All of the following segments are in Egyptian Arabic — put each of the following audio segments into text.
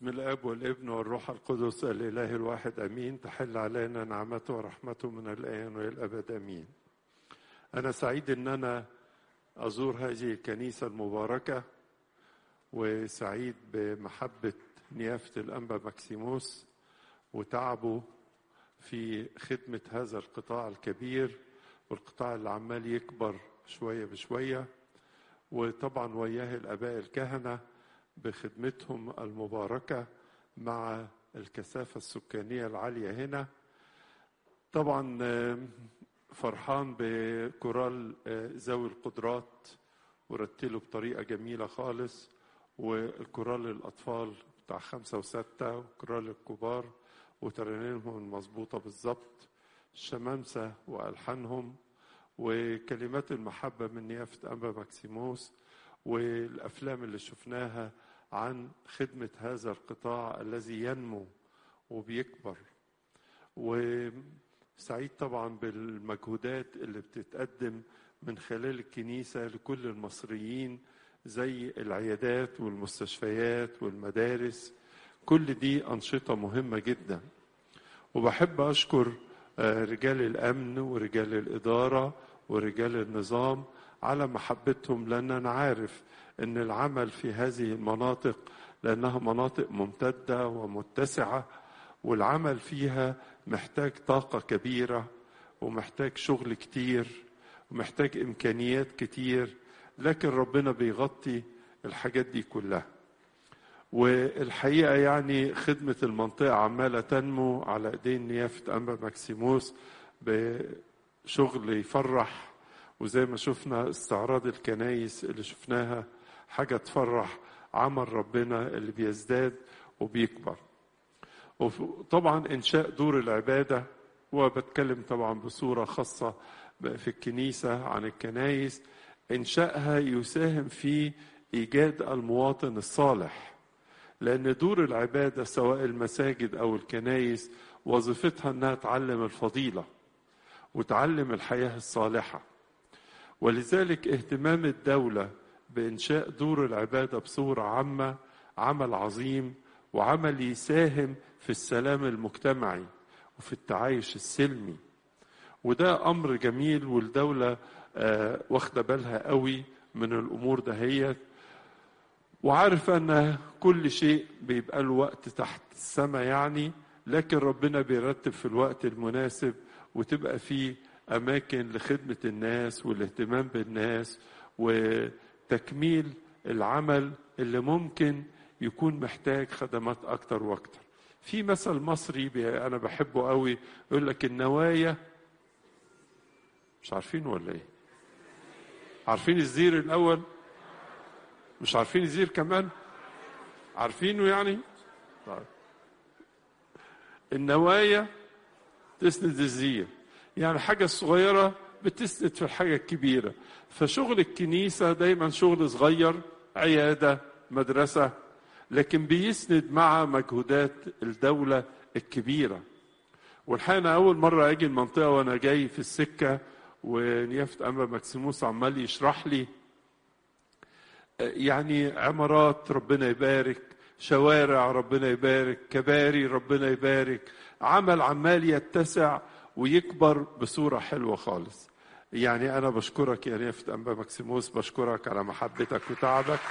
باسم الاب والابن والروح القدس الاله الواحد امين تحل علينا نعمته ورحمته من الان والى الابد امين انا سعيد ان انا ازور هذه الكنيسه المباركه وسعيد بمحبه نيافه الانبا مكسيموس وتعبه في خدمه هذا القطاع الكبير والقطاع اللي عمال يكبر شويه بشويه وطبعا وياه الاباء الكهنه بخدمتهم المباركه مع الكثافه السكانيه العاليه هنا طبعا فرحان بكورال ذوي القدرات ورتلوا بطريقه جميله خالص والكورال الاطفال بتاع خمسه وسته وكورال الكبار وترانيمهم المظبوطه بالظبط الشمامسه والحانهم وكلمات المحبه من نيافه انبا مكسيموس والافلام اللي شفناها عن خدمه هذا القطاع الذي ينمو وبيكبر وسعيد طبعا بالمجهودات اللي بتتقدم من خلال الكنيسه لكل المصريين زي العيادات والمستشفيات والمدارس كل دي انشطه مهمه جدا وبحب اشكر رجال الامن ورجال الاداره ورجال النظام على محبتهم لان انا عارف ان العمل في هذه المناطق لانها مناطق ممتده ومتسعه والعمل فيها محتاج طاقه كبيره ومحتاج شغل كتير ومحتاج امكانيات كتير لكن ربنا بيغطي الحاجات دي كلها والحقيقه يعني خدمه المنطقه عماله تنمو على ايدين نيافه انبا مكسيموس بشغل يفرح وزي ما شفنا استعراض الكنايس اللي شفناها حاجه تفرح عمل ربنا اللي بيزداد وبيكبر وطبعا انشاء دور العباده وبتكلم طبعا بصوره خاصه في الكنيسه عن الكنايس انشائها يساهم في ايجاد المواطن الصالح لان دور العباده سواء المساجد او الكنايس وظيفتها انها تعلم الفضيله وتعلم الحياه الصالحه ولذلك اهتمام الدوله بانشاء دور العباده بصوره عامه عمل عظيم وعمل يساهم في السلام المجتمعي وفي التعايش السلمي وده امر جميل والدوله آه واخده بالها قوي من الامور دهيت وعارفه ان كل شيء بيبقى له وقت تحت السماء يعني لكن ربنا بيرتب في الوقت المناسب وتبقى فيه اماكن لخدمه الناس والاهتمام بالناس وتكميل العمل اللي ممكن يكون محتاج خدمات اكتر واكتر في مثل مصري انا بحبه قوي يقول لك النوايا مش عارفين ولا ايه عارفين الزير الاول مش عارفين الزير كمان عارفينه يعني طيب النوايا تسند الزير يعني حاجة صغيرة بتسند في الحاجة الكبيرة فشغل الكنيسة دايما شغل صغير عيادة مدرسة لكن بيسند مع مجهودات الدولة الكبيرة والحقيقة أنا أول مرة أجي المنطقة وأنا جاي في السكة ونيافة أنبا مكسيموس عمال يشرح لي يعني عمارات ربنا يبارك شوارع ربنا يبارك كباري ربنا يبارك عمل عمال يتسع ويكبر بصورة حلوة خالص يعني أنا بشكرك يا نيافة أنبا مكسيموس بشكرك على محبتك وتعبك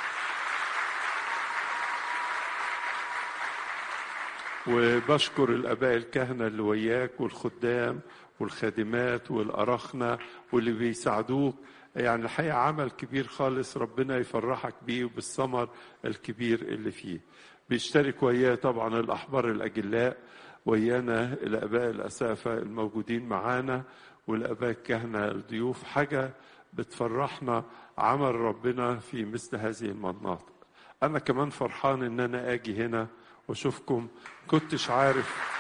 وبشكر الآباء الكهنة اللي وياك والخدام والخادمات والأرخنة واللي بيساعدوك يعني الحقيقة عمل كبير خالص ربنا يفرحك بيه وبالثمر الكبير اللي فيه بيشترك وياه طبعا الأحبار الأجلاء ويانا الآباء الأسافة الموجودين معانا والآباء الكهنة الضيوف حاجة بتفرحنا عمل ربنا في مثل هذه المناطق أنا كمان فرحان إن أنا أجي هنا وأشوفكم كنتش عارف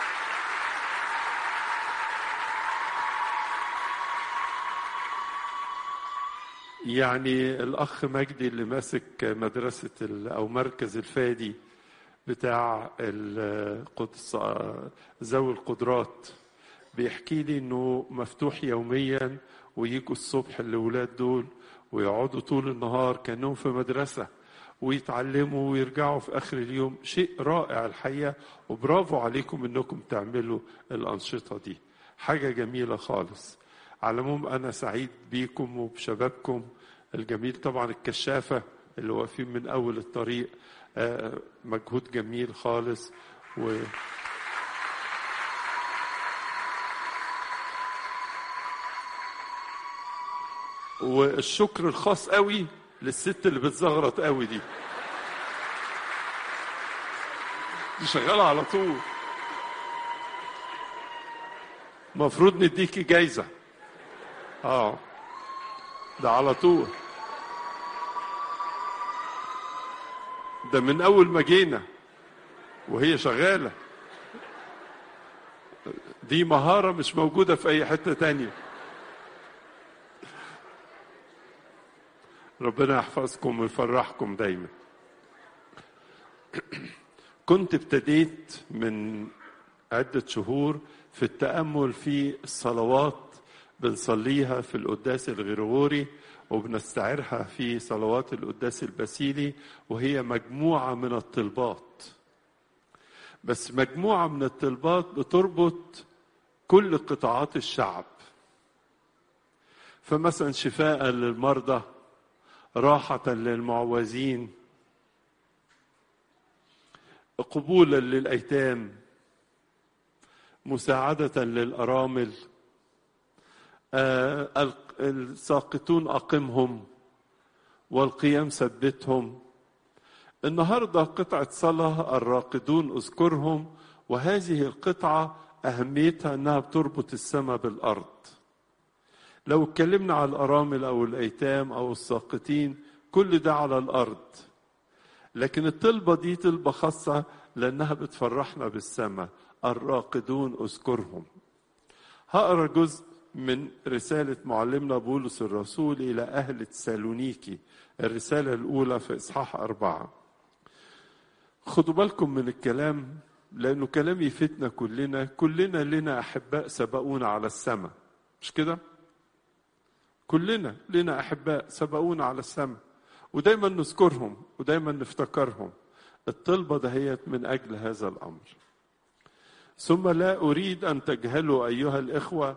يعني الأخ مجدي اللي ماسك مدرسة أو مركز الفادي بتاع القدس ذوي القدرات بيحكي لي انه مفتوح يوميا ويجوا الصبح الاولاد دول ويقعدوا طول النهار كانهم في مدرسه ويتعلموا ويرجعوا في اخر اليوم شيء رائع الحقيقه وبرافو عليكم انكم تعملوا الانشطه دي حاجه جميله خالص على العموم انا سعيد بيكم وبشبابكم الجميل طبعا الكشافه اللي واقفين من اول الطريق آه، مجهود جميل خالص و والشكر الخاص قوي للست اللي بتزغرط قوي دي دي شغاله على طول المفروض نديكي جايزه اه ده على طول ده من اول ما جينا وهي شغاله دي مهاره مش موجوده في اي حته تانيه ربنا يحفظكم ويفرحكم دايما كنت ابتديت من عدة شهور في التأمل في الصلوات بنصليها في القداس الغرغوري وبنستعيرها في صلوات القداس البسيلي وهي مجموعة من الطلبات بس مجموعة من الطلبات بتربط كل قطاعات الشعب فمثلا شفاء للمرضى راحة للمعوزين قبولا للأيتام مساعدة للأرامل آه، الساقطون أقمهم والقيام ثبتهم النهارده قطعة صلاة الراقدون اذكرهم وهذه القطعة أهميتها أنها بتربط السماء بالأرض لو اتكلمنا على الأرامل أو الأيتام أو الساقطين كل ده على الأرض لكن الطلبة دي طلبة خاصة لأنها بتفرحنا بالسماء الراقدون اذكرهم هقرا جزء من رسالة معلمنا بولس الرسول إلى أهل تسالونيكي الرسالة الأولى في إصحاح أربعة خدوا بالكم من الكلام لأنه كلام يفتنا كلنا كلنا لنا أحباء سبقونا على السماء مش كده؟ كلنا لنا أحباء سبقونا على السماء ودايما نذكرهم ودايما نفتكرهم الطلبة دهيت من أجل هذا الأمر ثم لا أريد أن تجهلوا أيها الإخوة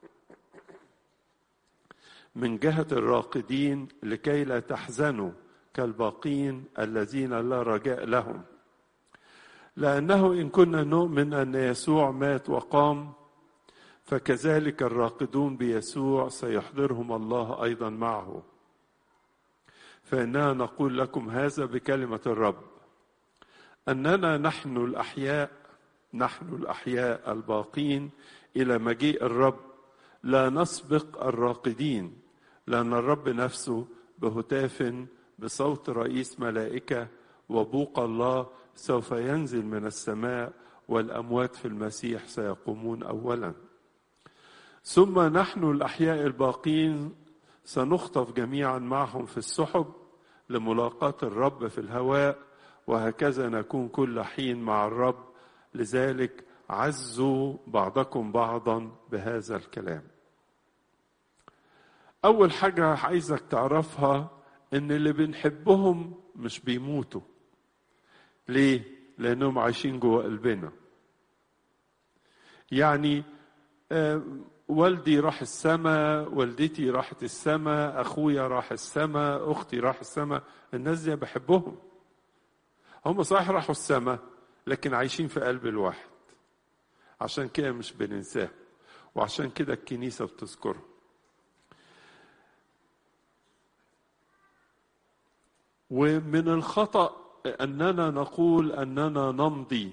من جهة الراقدين لكي لا تحزنوا كالباقين الذين لا رجاء لهم لأنه إن كنا نؤمن أن يسوع مات وقام فكذلك الراقدون بيسوع سيحضرهم الله أيضا معه فإننا نقول لكم هذا بكلمة الرب أننا نحن الأحياء نحن الأحياء الباقين إلى مجيء الرب لا نسبق الراقدين لأن الرب نفسه بهتاف بصوت رئيس ملائكة وبوق الله سوف ينزل من السماء والأموات في المسيح سيقومون أولا ثم نحن الأحياء الباقين سنخطف جميعا معهم في السحب لملاقاة الرب في الهواء وهكذا نكون كل حين مع الرب لذلك عزوا بعضكم بعضا بهذا الكلام أول حاجة عايزك تعرفها إن اللي بنحبهم مش بيموتوا ليه؟ لأنهم عايشين جوه قلبنا يعني آه والدي راح السماء والدتي راحت السماء أخويا راح السماء أختي راح السماء الناس دي بحبهم هم صحيح راحوا السماء لكن عايشين في قلب الواحد عشان كده مش بننساه وعشان كده الكنيسة بتذكرهم ومن الخطأ أننا نقول أننا نمضي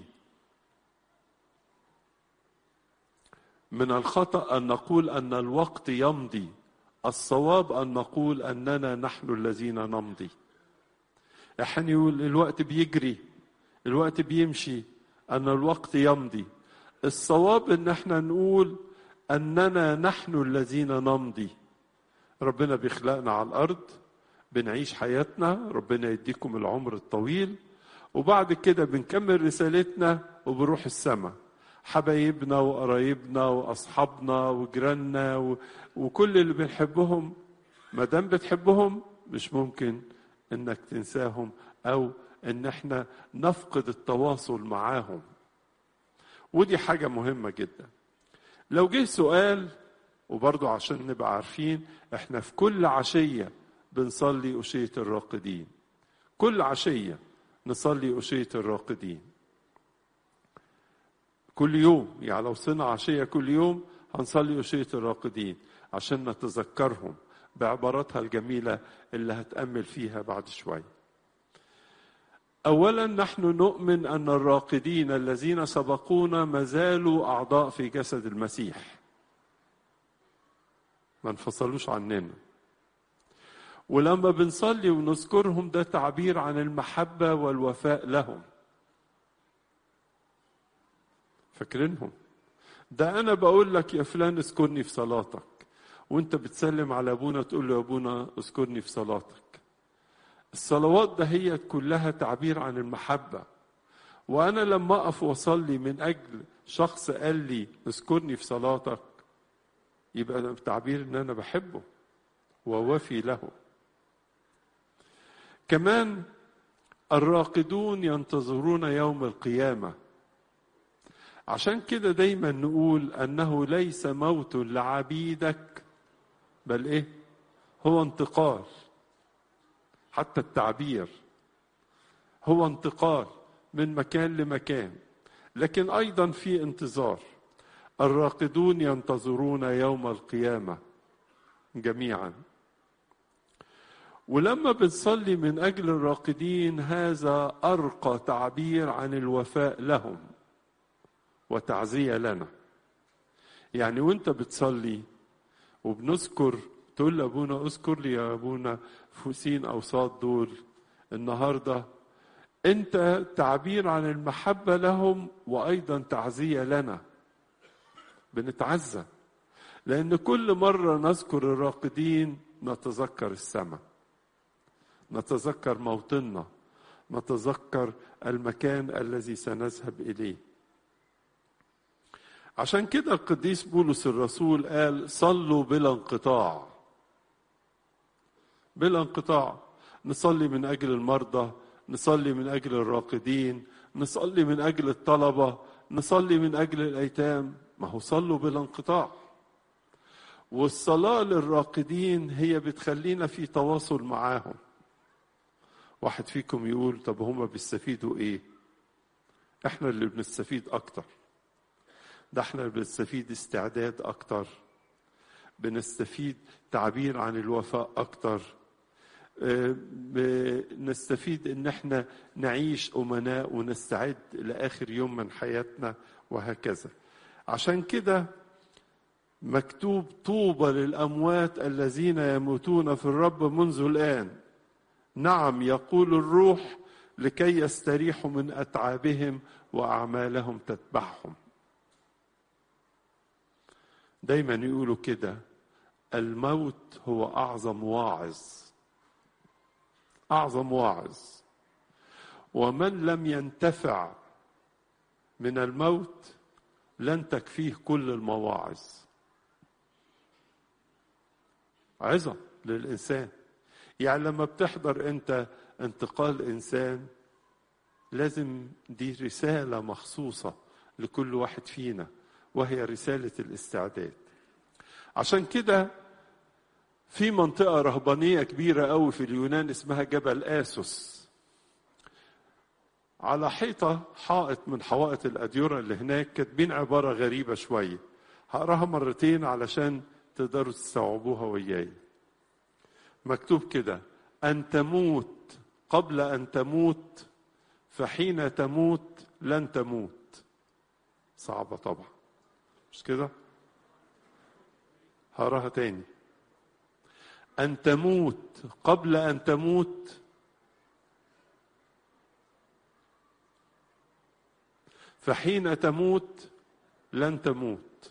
من الخطأ أن نقول أن الوقت يمضي الصواب أن نقول أننا نحن الذين نمضي احنا يقول الوقت بيجري الوقت بيمشي أن الوقت يمضي الصواب أن احنا نقول أننا نحن الذين نمضي ربنا بيخلقنا على الأرض بنعيش حياتنا ربنا يديكم العمر الطويل وبعد كده بنكمل رسالتنا وبنروح السماء حبايبنا وقرايبنا واصحابنا وجيراننا و... وكل اللي بنحبهم ما دام بتحبهم مش ممكن انك تنساهم او ان احنا نفقد التواصل معاهم ودي حاجه مهمه جدا لو جه سؤال وبرضو عشان نبقى عارفين احنا في كل عشيه بنصلي أشية الراقدين كل عشية نصلي أشية الراقدين كل يوم يعني لو صنع عشية كل يوم هنصلي أشية الراقدين عشان نتذكرهم بعباراتها الجميلة اللي هتأمل فيها بعد شوية أولا نحن نؤمن أن الراقدين الذين سبقونا ما زالوا أعضاء في جسد المسيح ما انفصلوش عننا ولما بنصلي ونذكرهم ده تعبير عن المحبة والوفاء لهم فاكرينهم ده أنا بقول لك يا فلان اذكرني في صلاتك وانت بتسلم على ابونا تقول له يا ابونا اذكرني في صلاتك الصلوات ده هي كلها تعبير عن المحبة وأنا لما أقف وأصلي من أجل شخص قال لي اذكرني في صلاتك يبقى ده تعبير إن أنا بحبه ووفي له كمان الراقدون ينتظرون يوم القيامه عشان كده دايما نقول انه ليس موت لعبيدك بل ايه هو انتقال حتى التعبير هو انتقال من مكان لمكان لكن ايضا في انتظار الراقدون ينتظرون يوم القيامه جميعا ولما بنصلي من اجل الراقدين هذا ارقى تعبير عن الوفاء لهم وتعزيه لنا يعني وانت بتصلي وبنذكر تقول لابونا اذكر لي يا ابونا فوسين او صاد دول النهارده انت تعبير عن المحبه لهم وايضا تعزيه لنا بنتعزى لان كل مره نذكر الراقدين نتذكر السماء نتذكر موطننا نتذكر المكان الذي سنذهب اليه عشان كده القديس بولس الرسول قال صلوا بلا انقطاع بلا انقطاع نصلي من اجل المرضى نصلي من اجل الراقدين نصلي من اجل الطلبه نصلي من اجل الايتام ما هو صلوا بلا انقطاع والصلاه للراقدين هي بتخلينا في تواصل معاهم واحد فيكم يقول طب هما بيستفيدوا ايه احنا اللي بنستفيد اكتر ده احنا بنستفيد استعداد اكتر بنستفيد تعبير عن الوفاء اكتر نستفيد ان احنا نعيش امناء ونستعد لاخر يوم من حياتنا وهكذا عشان كده مكتوب طوبى للاموات الذين يموتون في الرب منذ الان نعم يقول الروح لكي يستريحوا من اتعابهم واعمالهم تتبعهم دايما يقولوا كده الموت هو اعظم واعظ اعظم واعظ ومن لم ينتفع من الموت لن تكفيه كل المواعظ عظة للإنسان يعني لما بتحضر أنت انتقال إنسان لازم دي رسالة مخصوصة لكل واحد فينا وهي رسالة الاستعداد عشان كده في منطقة رهبانية كبيرة قوي في اليونان اسمها جبل آسوس على حيطة حائط من حوائط الأديرة اللي هناك كاتبين عبارة غريبة شوية هقراها مرتين علشان تقدروا تستوعبوها وياي مكتوب كده أن تموت قبل أن تموت فحين تموت لن تموت صعبة طبعا مش كده هقراها تاني أن تموت قبل أن تموت فحين تموت لن تموت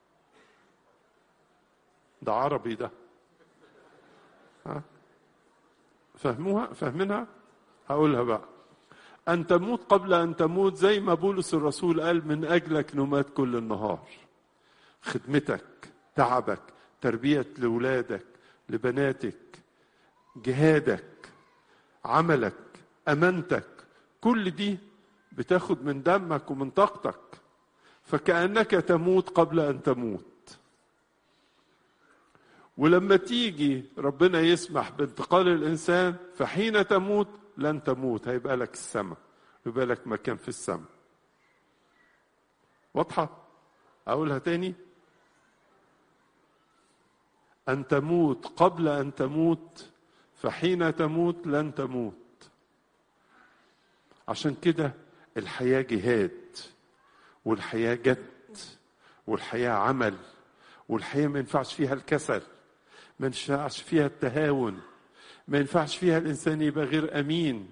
ده عربي ده ها فهموها فهمنها هقولها بقى أن تموت قبل أن تموت زي ما بولس الرسول قال من أجلك نمات كل النهار خدمتك تعبك تربية لولادك لبناتك جهادك عملك امانتك كل دي بتاخد من دمك ومن طاقتك فكانك تموت قبل ان تموت ولما تيجي ربنا يسمح بانتقال الانسان فحين تموت لن تموت هيبقى لك السماء يبقى لك مكان في السماء واضحه اقولها تاني ان تموت قبل ان تموت فحين تموت لن تموت عشان كده الحياه جهاد والحياه جد والحياه عمل والحياه ما ينفعش فيها الكسل ما ينفعش فيها التهاون ما ينفعش فيها الانسان يبقى غير امين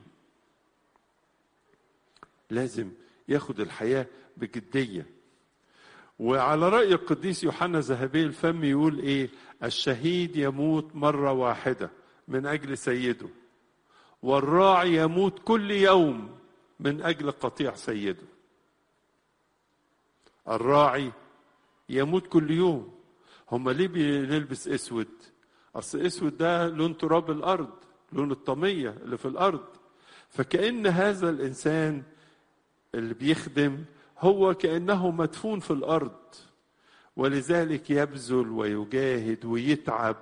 لازم ياخد الحياه بجديه وعلى راي القديس يوحنا ذهبي الفم يقول ايه الشهيد يموت مره واحده من اجل سيده والراعي يموت كل يوم من اجل قطيع سيده الراعي يموت كل يوم هم ليه بنلبس اسود اصل اسود ده لون تراب الارض لون الطميه اللي في الارض فكأن هذا الانسان اللي بيخدم هو كأنه مدفون في الارض ولذلك يبذل ويجاهد ويتعب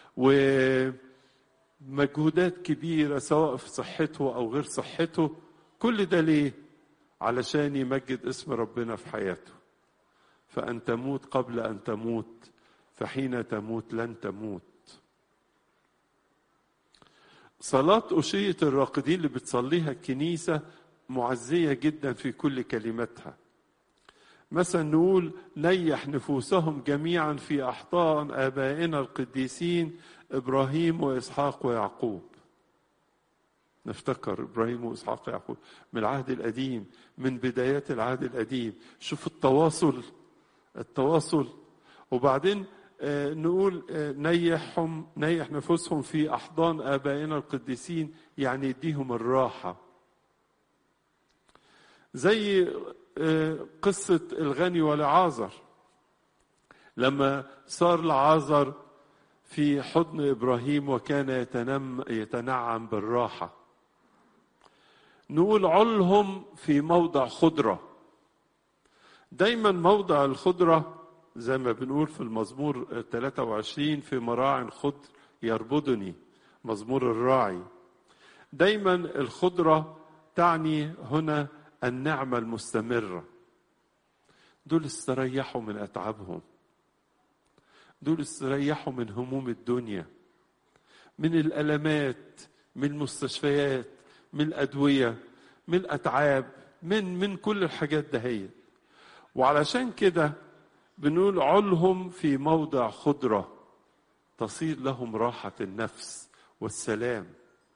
ومجهودات كبيرة سواء في صحته أو غير صحته كل ده ليه؟ علشان يمجد اسم ربنا في حياته فأن تموت قبل أن تموت فحين تموت لن تموت صلاة أشية الراقدين اللي بتصليها الكنيسة معزية جدا في كل كلماتها مثلا نقول نيح نفوسهم جميعا في أحضان آبائنا القديسين إبراهيم وإسحاق ويعقوب نفتكر إبراهيم وإسحاق ويعقوب من العهد القديم من بدايات العهد القديم شوف التواصل التواصل وبعدين نقول نيحهم نيح نفوسهم في احضان ابائنا القديسين يعني يديهم الراحه زي قصه الغني ولعازر لما صار لعازر في حضن ابراهيم وكان يتنم يتنعم بالراحه نقول علهم في موضع خضره دايما موضع الخضره زي ما بنقول في المزمور 23 في مراع خضر يربضني مزمور الراعي دايما الخضرة تعني هنا النعمة المستمرة دول استريحوا من أتعابهم دول استريحوا من هموم الدنيا من الألمات من المستشفيات من الأدوية من الأتعاب من من كل الحاجات دهيت وعلشان كده بنقول علهم في موضع خضرة تصير لهم راحة النفس والسلام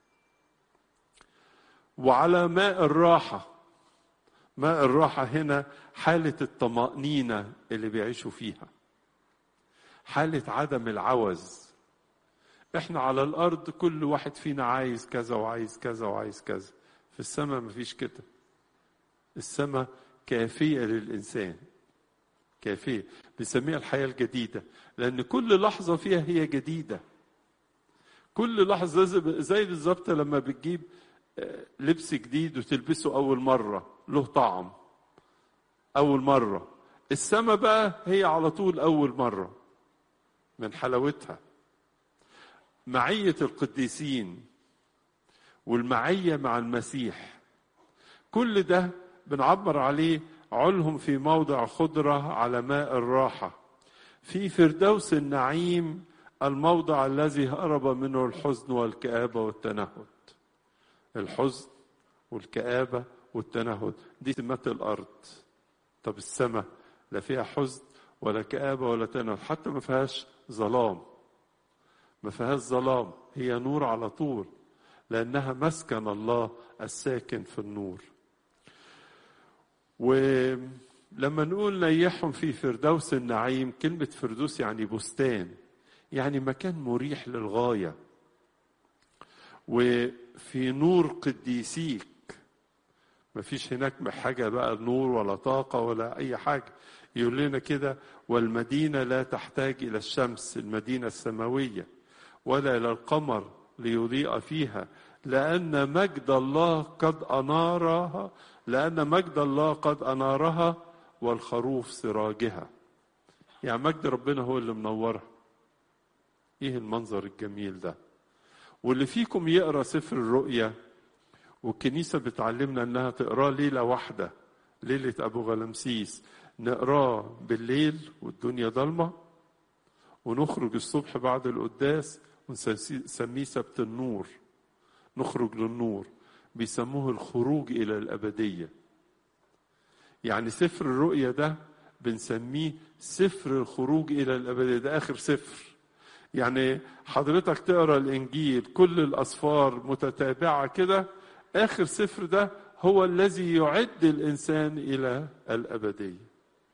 وعلى ماء الراحة ماء الراحة هنا حالة الطمأنينة اللي بيعيشوا فيها حالة عدم العوز احنا على الأرض كل واحد فينا عايز كذا وعايز كذا وعايز كذا في السماء مفيش كده السماء كافية للإنسان كافية بنسميها الحياة الجديدة لأن كل لحظة فيها هي جديدة كل لحظة زي بالظبط لما بتجيب لبس جديد وتلبسه أول مرة له طعم أول مرة السماء بقى هي على طول أول مرة من حلاوتها معية القديسين والمعية مع المسيح كل ده بنعبر عليه علهم في موضع خضرة على ماء الراحة في فردوس النعيم الموضع الذي هرب منه الحزن والكآبة والتنهد الحزن والكآبة والتنهد دي سمات الأرض طب السماء لا فيها حزن ولا كآبة ولا تنهد حتى ما فيهاش ظلام ما فيهاش ظلام هي نور على طول لأنها مسكن الله الساكن في النور ولما نقول نيحهم في فردوس النعيم كلمة فردوس يعني بستان يعني مكان مريح للغاية وفي نور قديسيك مفيش هناك حاجة بقى نور ولا طاقة ولا أي حاجة يقول لنا كده والمدينة لا تحتاج إلى الشمس المدينة السماوية ولا إلى القمر ليضيء فيها لأن مجد الله قد أنارها لأن مجد الله قد أنارها والخروف سراجها يعني مجد ربنا هو اللي منورها ايه المنظر الجميل ده واللي فيكم يقرا سفر الرؤيا والكنيسه بتعلمنا انها تقراه ليله واحده ليله ابو غلمسيس نقراه بالليل والدنيا ضلمه ونخرج الصبح بعد القداس ونسميه سبت النور نخرج للنور بيسموه الخروج الى الابديه يعني سفر الرؤيا ده بنسميه سفر الخروج الى الابديه ده اخر سفر يعني حضرتك تقرا الانجيل كل الاسفار متتابعه كده اخر سفر ده هو الذي يعد الانسان الى الابديه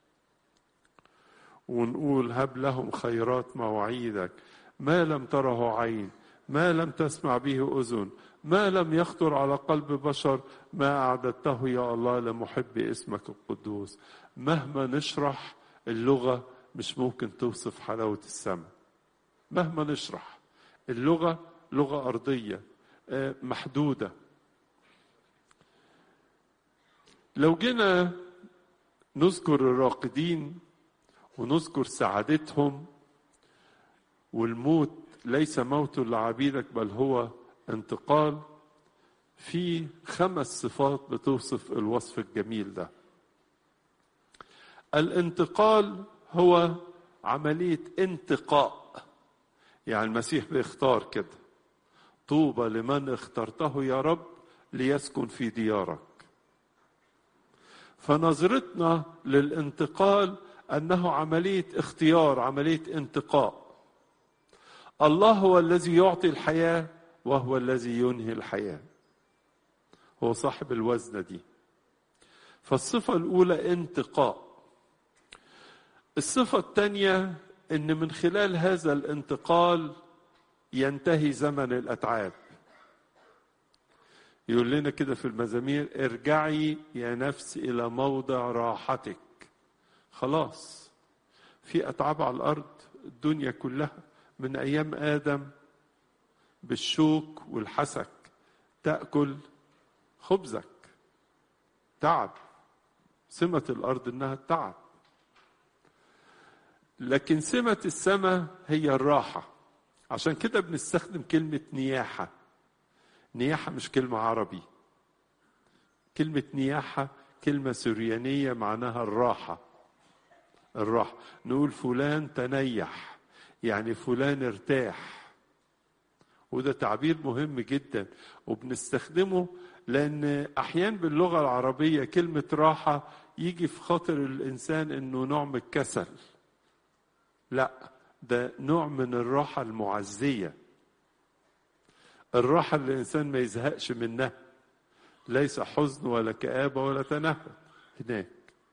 ونقول هب لهم خيرات مواعيدك ما لم تره عين ما لم تسمع به اذن ما لم يخطر على قلب بشر ما اعددته يا الله لمحب اسمك القدوس مهما نشرح اللغه مش ممكن توصف حلاوه السماء مهما نشرح اللغه لغه ارضيه محدوده لو جينا نذكر الراقدين ونذكر سعادتهم والموت ليس موت لعبيدك بل هو انتقال في خمس صفات بتوصف الوصف الجميل ده الانتقال هو عملية انتقاء يعني المسيح بيختار كده طوبى لمن اخترته يا رب ليسكن في ديارك فنظرتنا للانتقال انه عمليه اختيار عمليه انتقاء الله هو الذي يعطي الحياه وهو الذي ينهي الحياه هو صاحب الوزنه دي فالصفه الاولى انتقاء الصفه الثانيه ان من خلال هذا الانتقال ينتهي زمن الاتعاب يقول لنا كده في المزامير ارجعي يا نفس الى موضع راحتك خلاص في اتعاب على الارض الدنيا كلها من ايام ادم بالشوك والحسك تاكل خبزك تعب سمه الارض انها التعب لكن سمه السماء هي الراحه عشان كده بنستخدم كلمه نياحه نياحه مش كلمه عربي كلمه نياحه كلمه سريانيه معناها الراحه الراحة نقول فلان تنيح يعني فلان ارتاح وده تعبير مهم جدا وبنستخدمه لأن أحيانا باللغة العربية كلمة راحة يجي في خاطر الإنسان إنه نوع من الكسل لا ده نوع من الراحة المعزية الراحة اللي الإنسان ما يزهقش منها ليس حزن ولا كآبة ولا تنهد هناك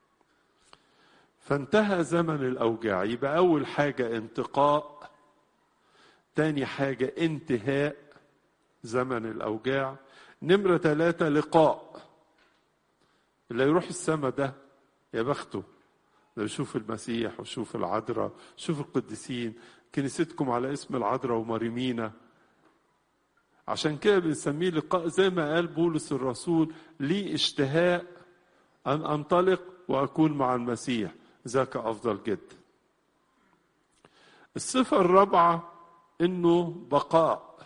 فانتهى زمن الأوجاع يبقى أول حاجة انتقاء تاني حاجة انتهاء زمن الأوجاع نمرة ثلاثة لقاء اللي يروح السما ده يا بخته ده يشوف المسيح ويشوف العذراء شوف القديسين كنيستكم على اسم العذراء ومريمينا عشان كده بنسميه لقاء زي ما قال بولس الرسول لي اشتهاء أن أنطلق وأكون مع المسيح ذاك أفضل جدا الصفة الرابعة إنه بقاء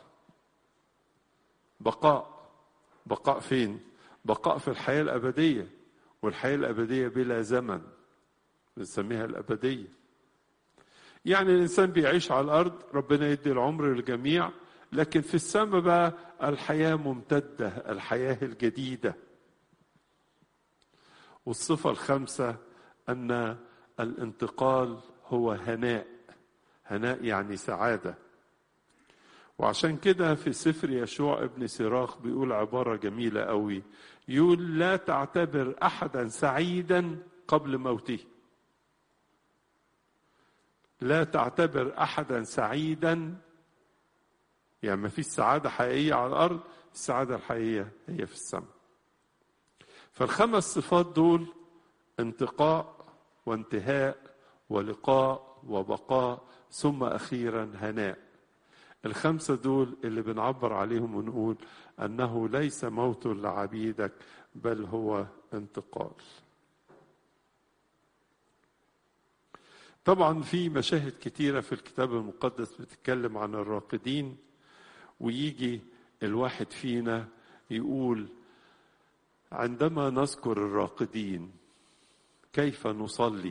بقاء بقاء فين؟ بقاء في الحياة الأبدية والحياة الأبدية بلا زمن بنسميها الأبدية يعني الإنسان بيعيش على الأرض ربنا يدي العمر للجميع لكن في السماء بقى الحياة ممتدة الحياة الجديدة والصفة الخامسة أن الانتقال هو هناء هناء يعني سعادة وعشان كده في سفر يشوع ابن سراخ بيقول عبارة جميلة قوي يقول لا تعتبر أحدا سعيدا قبل موته لا تعتبر أحدا سعيدا يعني ما فيش سعادة حقيقية على الأرض السعادة الحقيقية هي في السماء فالخمس صفات دول انتقاء وانتهاء ولقاء وبقاء ثم اخيرا هناء الخمسة دول اللي بنعبر عليهم ونقول أنه ليس موت لعبيدك بل هو انتقال طبعا في مشاهد كتيرة في الكتاب المقدس بتتكلم عن الراقدين ويجي الواحد فينا يقول عندما نذكر الراقدين كيف نصلي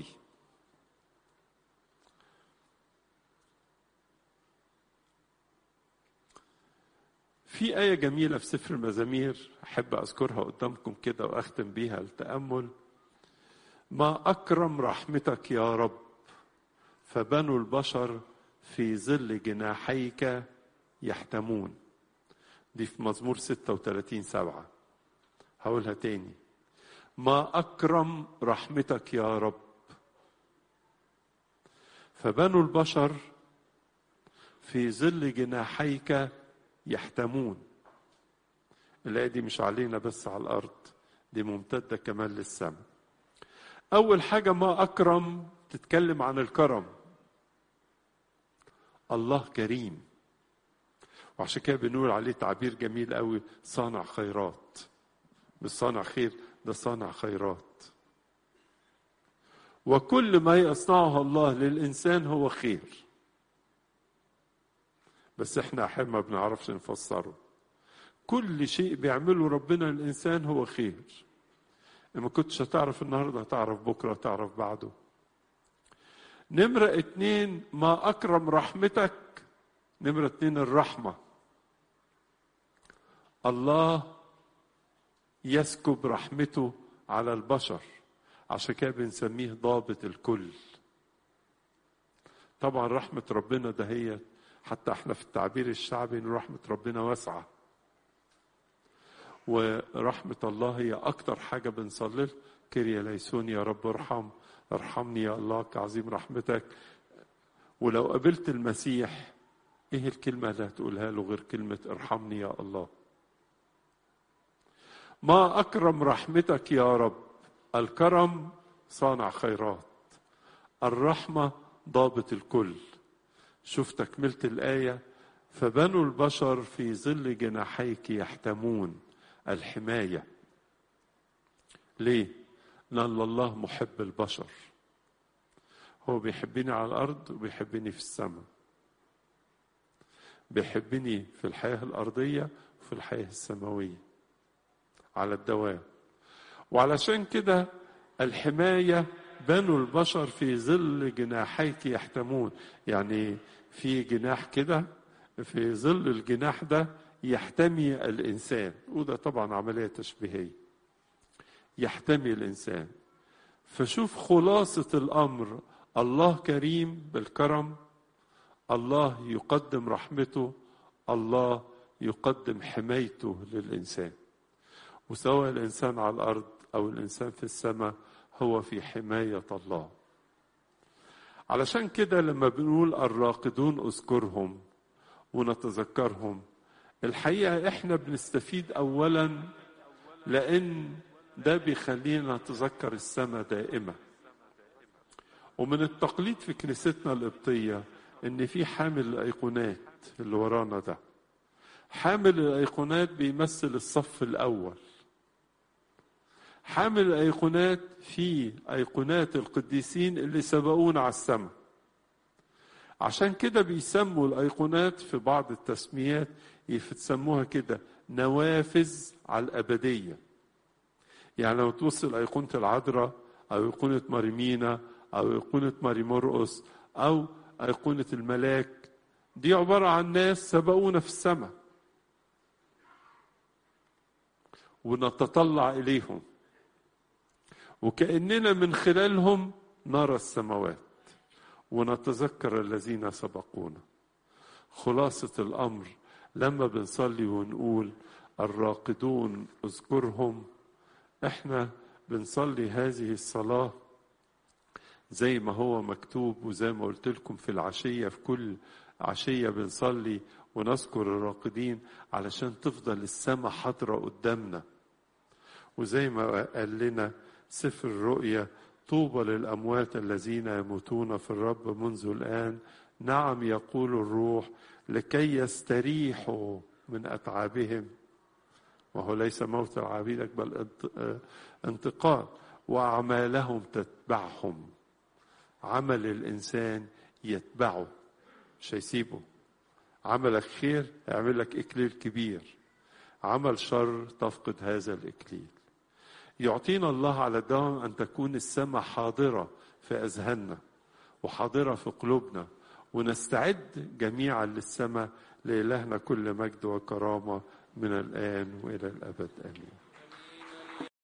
في آية جميلة في سفر المزامير أحب أذكرها قدامكم كده وأختم بيها التأمل ما أكرم رحمتك يا رب فبنو البشر في ظل جناحيك يحتمون دي في مزمور 36 سبعة هقولها تاني ما أكرم رحمتك يا رب فبنو البشر في ظل جناحيك يحتمون الآية دي مش علينا بس على الأرض دي ممتدة كمان للسماء أول حاجة ما أكرم تتكلم عن الكرم الله كريم وعشان كده بنقول عليه تعبير جميل قوي صانع خيرات مش صانع خير ده صانع خيرات وكل ما يصنعه الله للإنسان هو خير بس احنا احيانا ما بنعرفش نفسره كل شيء بيعمله ربنا للإنسان هو خير ما كنتش هتعرف النهارده هتعرف بكره هتعرف بعده نمرة اتنين ما أكرم رحمتك نمرة اتنين الرحمة الله يسكب رحمته على البشر عشان كده بنسميه ضابط الكل طبعا رحمة ربنا ده هي حتى احنا في التعبير الشعبي ان رحمة ربنا واسعة ورحمة الله هي أكتر حاجة بنصلي كريا ليسون يا رب ارحم ارحمني يا الله كعظيم رحمتك ولو قابلت المسيح ايه الكلمة اللي هتقولها له غير كلمة ارحمني يا الله ما أكرم رحمتك يا رب الكرم صانع خيرات الرحمة ضابط الكل شوف تكملة الآية فبنو البشر في ظل جناحيك يحتمون الحماية ليه؟ لأن الله محب البشر هو بيحبني على الأرض وبيحبني في السماء بيحبني في الحياة الأرضية وفي الحياة السماوية على الدوام وعلشان كده الحماية بنو البشر في ظل جناحيك يحتمون يعني في جناح كده في ظل الجناح ده يحتمي الإنسان وده طبعا عملية تشبيهية يحتمي الإنسان فشوف خلاصة الأمر الله كريم بالكرم الله يقدم رحمته الله يقدم حمايته للإنسان وسواء الإنسان على الأرض أو الإنسان في السماء هو في حماية الله علشان كده لما بنقول الراقدون اذكرهم ونتذكرهم الحقيقة احنا بنستفيد أولا لأن ده بيخلينا نتذكر السماء دائما ومن التقليد في كنيستنا القبطية ان في حامل الايقونات اللي ورانا ده حامل الايقونات بيمثل الصف الاول حامل الايقونات في ايقونات القديسين اللي سبقونا على السماء عشان كده بيسموا الايقونات في بعض التسميات يسموها كده نوافذ على الابديه يعني لو توصل ايقونه العذراء او ايقونه ماريمينا او ايقونه ماري مرقس او ايقونه الملاك دي عباره عن ناس سبقونا في السماء ونتطلع اليهم وكاننا من خلالهم نرى السماوات ونتذكر الذين سبقونا خلاصه الامر لما بنصلي ونقول الراقدون اذكرهم احنا بنصلي هذه الصلاه زي ما هو مكتوب وزي ما قلت لكم في العشيه في كل عشيه بنصلي ونذكر الراقدين علشان تفضل السماء حاضره قدامنا وزي ما قال لنا سفر الرؤيا طوبى للاموات الذين يموتون في الرب منذ الان نعم يقول الروح لكي يستريحوا من أتعابهم وهو ليس موت عبيدك بل انتقال وأعمالهم تتبعهم عمل الإنسان يتبعه مش هيسيبه عملك خير يعمل لك إكليل كبير عمل شر تفقد هذا الإكليل يعطينا الله على الدوام أن تكون السماء حاضرة في أذهاننا وحاضرة في قلوبنا ونستعد جميعا للسماء لإلهنا كل مجد وكرامة من الآن وإلى الأبد آمين